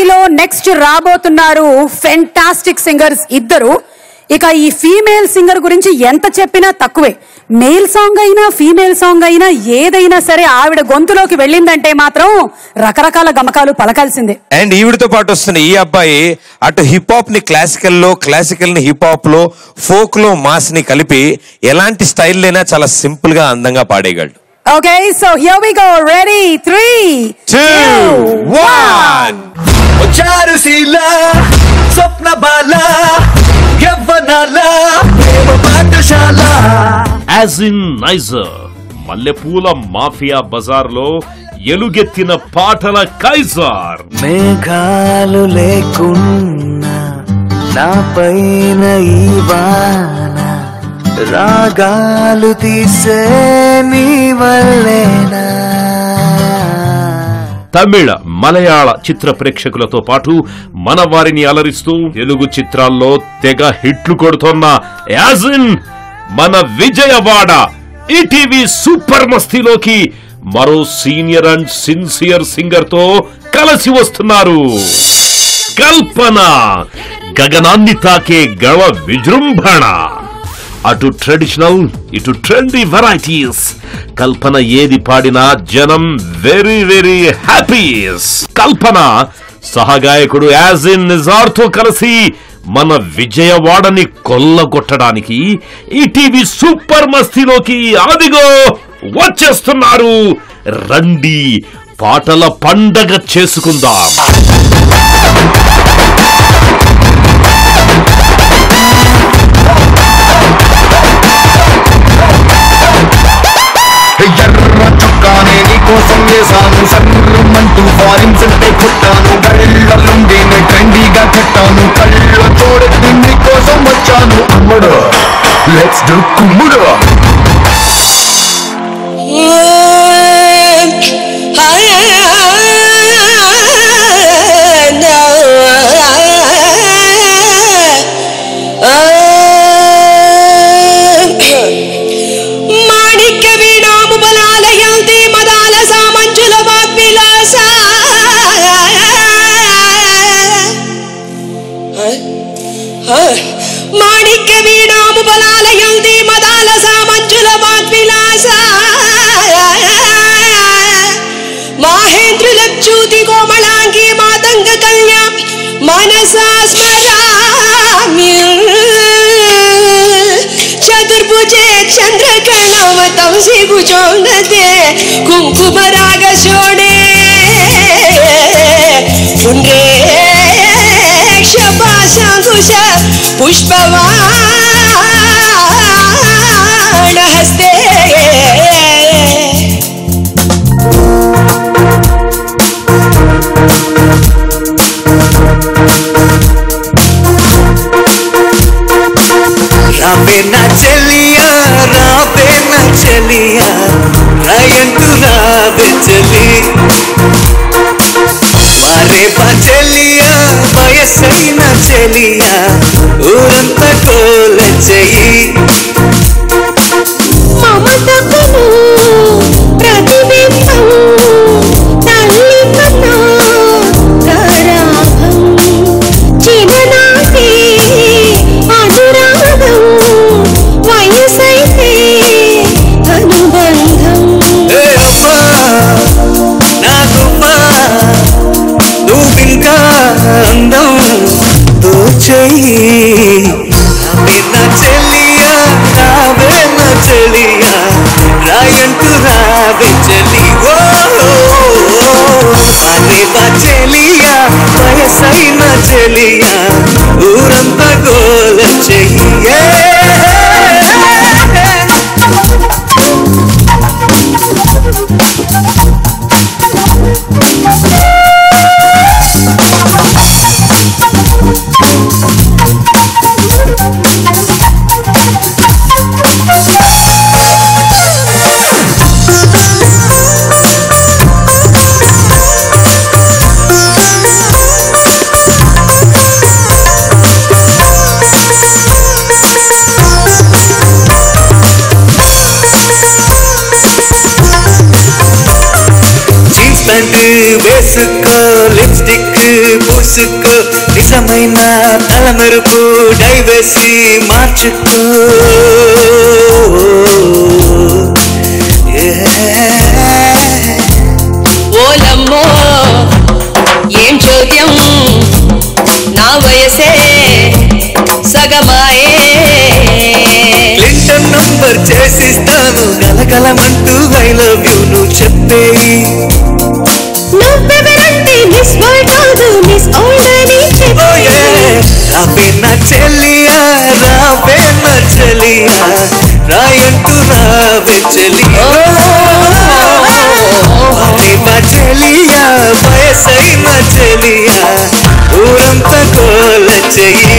మూవీలో నెక్స్ట్ రాబోతున్నారు fantastic singers ఇద్దరు ఇక ఈ ఫీమేల్ సింగర్ గురించి ఎంత చెప్పినా తక్కువే మేల్ సాంగ్ అయినా ఫీమేల్ సాంగ్ అయినా ఏదైనా సరే ఆవిడ గొంతులోకి వెళ్ళిందంటే మాత్రం రకరకాల గమకాలు పలకాల్సిందే అండ్ ఈవిడతో పాటు వస్తున్న ఈ అబ్బాయి అటు హిప్ హాప్ ని క్లాసికల్ లో క్లాసికల్ ని హిప్ హాప్ లో ఫోక్ లో మాస్ ని కలిపి ఎలాంటి స్టైల్ అయినా చాలా సింపుల్ గా అందంగా పాడేయగలడు okay so here we go ready three Two, one. చారుశీల స్వప్న బాల యవ్వనాల ప్రేమ పాఠశాల యాజ్ ఇన్ నైజర్ మల్లెపూల మాఫియా బజార్లో ఎలుగెత్తిన పాటల కైజార్ మేఘాలు లేకున్నా నా పైన ఈ వాన రాగాలు తీసే నీ వల్లేనా తమిళ మలయాళ చిత్ర ప్రేక్షకులతో పాటు మన వారిని అలరిస్తూ తెలుగు చిత్రాల్లో తెగ హిట్లు కొడుతోన్న యాజిన్ మన విజయవాడ ఈటీవీ సూపర్ మస్తీలోకి మరో సీనియర్ అండ్ సిన్సియర్ సింగర్ తో కలిసి వస్తున్నారు కల్పన గగనాన్ని తాకే గవ విజృంభణ అటు ట్రెడిషనల్ ఇటు ట్రెండీ వెరైటీస్ కల్పన ఏది పాడినా జనం వెరీ వెరీ హ్యాపీస్ కల్పన సహగాయకుడు యాజ్ ఇన్ నిజార్ తో కలిసి మన విజయవాడని కొల్లగొట్టడానికి ఈ టీవీ సూపర్ మస్తీలోకి అదిగో వచ్చేస్తున్నారు రండి పాటల పండగ చేసుకుందాం ఎర్ర చుక్కానే నీకోసం వేసాను సర్రమంటూ ఫారిన్ సెంటే కొట్టాను కళ్ళలుండేనే ట్రెండీగా కట్టాను కళ్ళ చూడెత్తి నీకోసం వచ్చాను అమ్ముడు లెట్స్ డు కుమ్ముడు మాణిక్య వీణాము బలాలయంతి మదాల సామంజుల వాగ్విలాస మాణిక్య వీణాము బలాలయంతి మదాల సామంజుల వాగ్విలాస మాహేంద్రులచ్యూతి కోమళాంగి మాతంగ కన్యా మనసా స్మరామి చతుర్భుజే చంద్రకళావతం శిభుజోన్నతే కుంకుమరాగ శోణే పుండ్రేక్ష పాశాంకుశ పుష్పవాణ హస్తే రావే నా చెలియా రావే నా చెలియా రాయంటూ రావే చెలి వారే బా చెలియా వయసైన చెలియా ఊరంతా కోల చెయ్యి మమతకును ప్రతిబింబం తల్లి కన్నా గారాభం చిన్ననాటి అనురాగం వయసైతే అనుబంధం ఏ అమ్మా నా గుమ్మా నువ్వింకా అందం దోచేయి చూసుకో నిజమైన తలమెరుపు డైవేసి మార్చుకో Yeah. ఓలమ్మో ఏం చోద్యం నా వయసే సగమాయే క్లింటన్ నంబర్ చేసిస్తాను గలగలమంటూ ఐ లవ్ యూ నువ్వు చెప్పేయి నువ్వెవరంటే మిస్ వరల్డ్ కాదు మిస్ ఓల్డ్ అని ఓ చెప్పి రావే నా చెల్లియా రావే నా చెల్లియా రాయంటూ రావే చెల్లియా రావే నా చెల్లియా వయసైన చెల్లియా ఊరంతా కోల చెయ్యి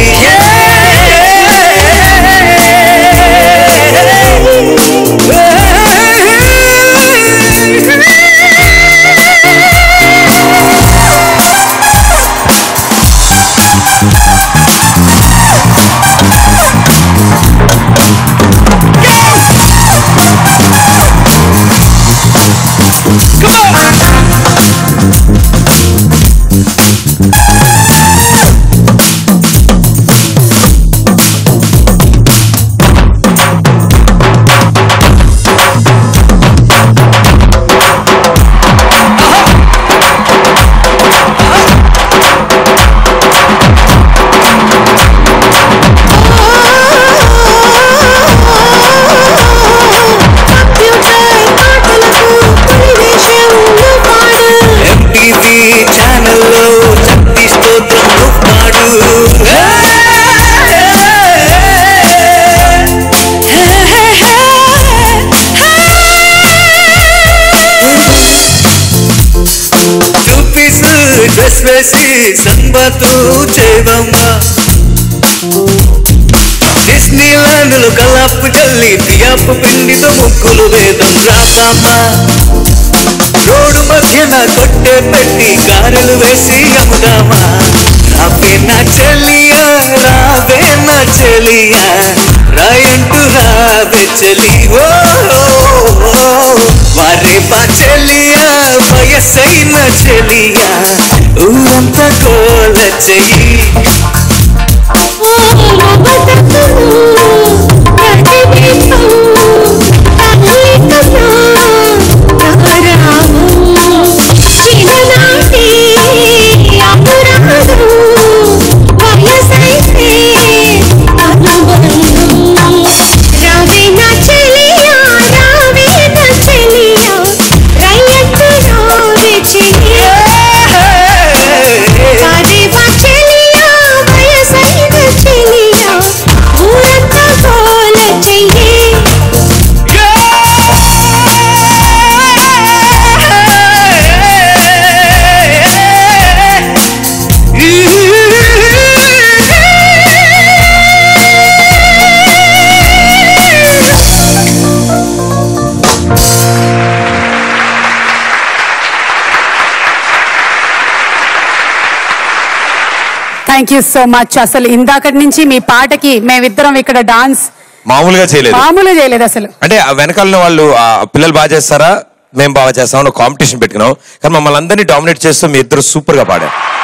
కంప్యూటర్ పాటలకు పరివేషంలో పాడు ఎంటీవీ ఛానల్లో శక్తి స్తోత్రం నువ్వు పాడు చూపిసు డ్రెస్ వేసి సంబతు చేయవమ్మా డిస్నీలాండ్లు కలాపు జల్లి పియాపు పిండితో ముగ్గులు వేదం రాబామా రోడ్డు మధ్యన కొట్టే పెట్టి గారెలు వేసి అమ్ముదామా రావే నా చెల్లియా రావే నా చెల్లియా రాయంటూ రావే చెలి ఓ వారే బా చెల్లియా వయసైన చెల్లియా ఊరంతా కోల చెయ్యి కాదేవా చెలియా వయసైన చెలియా ఊరంతా గోల చెయ్యి థ్యాంక్ యూ సో మచ్ అసలు ఇందాకటి నుంచి మీ పాటకి మేమిద్దరం ఇక్కడ డాన్స్ మామూలుగా చేయలేదు మామూలుగా చేయలేదు అసలు అంటే ఆ వెనకాల వాళ్ళు ఆ పిల్లలు బాగా చేస్తారా మేము బాగా చేస్తాం కాంపిటీషన్ పెట్టుకున్నాం కానీ మమ్మల్ని అందరినీ డామినేట్ చేస్తూ మీ ఇద్దరు సూపర్ గా పాడారు